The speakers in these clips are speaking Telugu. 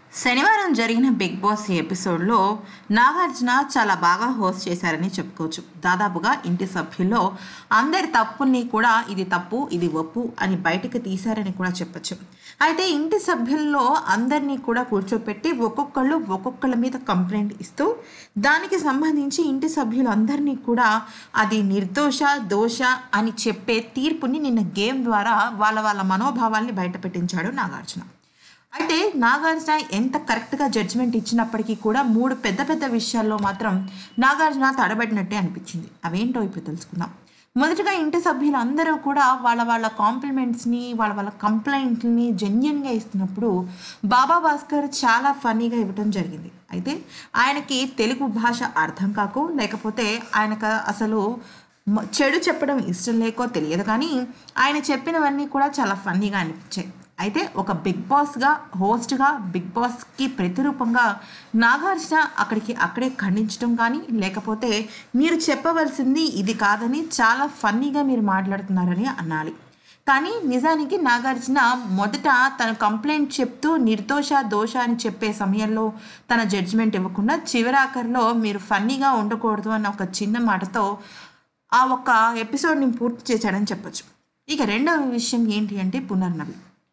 శనివారం జరిగిన బిగ్ బాస్ ఎపిసోడ్లో నాగార్జున చాలా బాగా హోస్ట్ చేశారని చెప్పుకోవచ్చు దాదాపుగా ఇంటి సభ్యుల్లో అందరి తప్పుల్ని కూడా ఇది తప్పు ఇది ఒప్పు అని బయటకు తీశారని కూడా చెప్పొచ్చు అయితే ఇంటి సభ్యుల్లో అందరినీ కూడా కూర్చోపెట్టి ఒక్కొక్కళ్ళు ఒక్కొక్కళ్ళ మీద కంప్లైంట్ ఇస్తూ దానికి సంబంధించి ఇంటి సభ్యులందరినీ కూడా అది నిర్దోష దోష అని చెప్పే తీర్పుని నిన్న గేమ్ ద్వారా వాళ్ళ వాళ్ళ మనోభావాల్ని బయటపెట్టించాడు నాగార్జున అయితే నాగార్జున ఎంత కరెక్ట్గా జడ్జిమెంట్ ఇచ్చినప్పటికీ కూడా మూడు పెద్ద పెద్ద విషయాల్లో మాత్రం నాగార్జున తడబడినట్టే అనిపించింది అవేంటో ఇప్పుడు తెలుసుకుందాం మొదటగా ఇంటి సభ్యులందరూ కూడా వాళ్ళ వాళ్ళ కాంప్లిమెంట్స్ని వాళ్ళ వాళ్ళ కంప్లైంట్ని జెన్యున్గా ఇస్తున్నప్పుడు బాబా భాస్కర్ చాలా ఫన్నీగా ఇవ్వటం జరిగింది అయితే ఆయనకి తెలుగు భాష అర్థం కాకో లేకపోతే ఆయనకు అసలు మ- చెడు చెప్పడం ఇష్టం లేకో తెలియదు కానీ ఆయన చెప్పినవన్నీ కూడా చాలా ఫన్నీగా అనిపించాయి అయితే ఒక బిగ్ బాస్గా హోస్ట్గా బిగ్ బాస్కి ప్రతిరూపంగా నాగార్జున అక్కడికి అక్కడే ఖండించడం కానీ లేకపోతే మీరు చెప్పవలసింది ఇది కాదని చాలా ఫన్నీగా మీరు మాట్లాడుతున్నారని అనాలి కానీ నిజానికి నాగార్జున మొదట తన కంప్లైంట్ చెప్తూ నిర్దోష దోష అని చెప్పే సమయంలో తన జడ్జిమెంట్ ఇవ్వకుండా చివరాఖరిలో మీరు ఫన్నీగా ఉండకూడదు అన్న ఒక చిన్న మాటతో ఆ ఒక్క ఎపిసోడ్ని పూర్తి చేశాడని చెప్పొచ్చు ఇక రెండవ విషయం ఏంటి అంటే పునర్నవి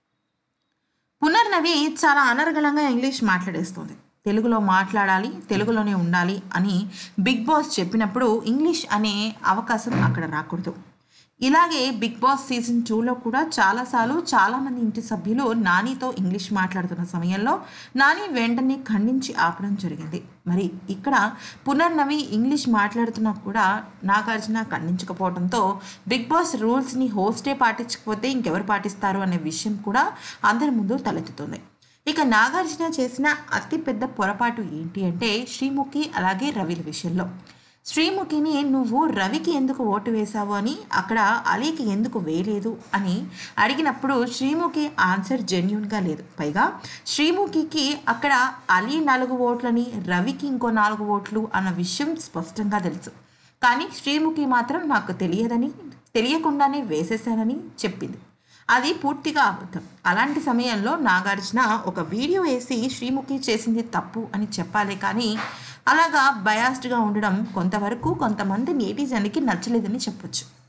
పునర్నవి చాలా అనర్గళంగా ఇంగ్లీష్ మాట్లాడేస్తుంది తెలుగులో మాట్లాడాలి తెలుగులోనే ఉండాలి అని బిగ్ బాస్ చెప్పినప్పుడు ఇంగ్లీష్ అనే అవకాశం అక్కడ రాకూడదు ఇలాగే బిగ్ బాస్ సీజన్ టూలో కూడా చాలాసార్లు చాలామంది ఇంటి సభ్యులు నానితో ఇంగ్లీష్ మాట్లాడుతున్న సమయంలో నాని వెంటనే ఖండించి ఆపడం జరిగింది మరి ఇక్కడ పునర్నవి ఇంగ్లీష్ మాట్లాడుతున్నా కూడా నాగార్జున ఖండించకపోవడంతో బిగ్ బాస్ రూల్స్ని హోస్టే పాటించకపోతే ఇంకెవరు పాటిస్తారు అనే విషయం కూడా అందరి ముందు తలెత్తుతుంది ఇక నాగార్జున చేసిన అతిపెద్ద పొరపాటు ఏంటి అంటే శ్రీముఖి అలాగే రవిల విషయంలో శ్రీముఖిని నువ్వు రవికి ఎందుకు ఓటు వేశావు అని అక్కడ అలీకి ఎందుకు వేయలేదు అని అడిగినప్పుడు శ్రీముఖి ఆన్సర్ జెన్యున్గా లేదు పైగా శ్రీముఖికి అక్కడ అలీ నాలుగు ఓట్లని రవికి ఇంకో నాలుగు ఓట్లు అన్న విషయం స్పష్టంగా తెలుసు కానీ శ్రీముఖి మాత్రం నాకు తెలియదని తెలియకుండానే వేసేశానని చెప్పింది అది పూర్తిగా అబద్ధం అలాంటి సమయంలో నాగార్జున ఒక వీడియో వేసి శ్రీముఖి చేసింది తప్పు అని చెప్పాలి కానీ అలాగా బయాస్డ్గా ఉండడం కొంతవరకు కొంతమంది నేటిజన్కి నచ్చలేదని చెప్పొచ్చు